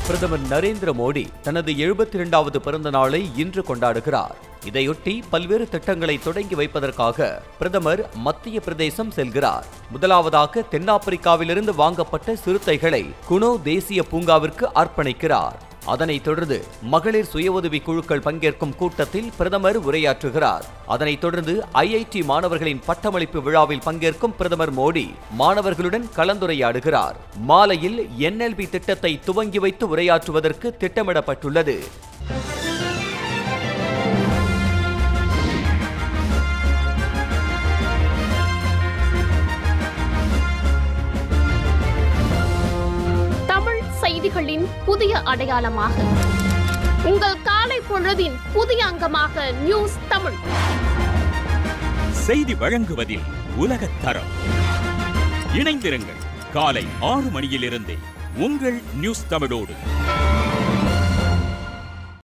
பிரதமர் நரேந்திர மோடி தனது எழுபத்தி இரண்டாவது பிறந்த நாளை இன்று கொண்டாடுகிறார் இதையொட்டி பல்வேறு திட்டங்களை தொடங்கி வைப்பதற்காக பிரதமர் மத்திய பிரதேசம் செல்கிறார் முதலாவதாக தென்னாப்பிரிக்காவிலிருந்து வாங்கப்பட்ட சிறுத்தைகளை குனோ தேசிய பூங்காவிற்கு அர்ப்பணிக்கிறார் அதனைத் தொடர்ந்து மகளிர் சுய உதவி குழுக்கள் பங்கேற்கும் கூட்டத்தில் பிரதமர் உரையாற்றுகிறார் அதனைத் தொடர்ந்து ஐஐடி மாணவர்களின் பட்டமளிப்பு விழாவில் பங்கேற்கும் பிரதமர் மோடி மாணவர்களுடன் கலந்துரையாடுகிறார் மாலையில் என்எல்பி திட்டத்தை துவங்கி வைத்து உரையாற்றுவதற்கு திட்டமிடப்பட்டுள்ளது தமிழ் செய்திகளின் புதிய அடையாளமாக உங்கள் காலை பொழுதின் புதிய அங்கமாக நியூஸ் தமிழ் செய்தி வழங்குவதில் உலகத் தரம் இணைந்திருங்கள் காலை ஆறு மணியிலிருந்தே உங்கள் நியூஸ் தமிழோடு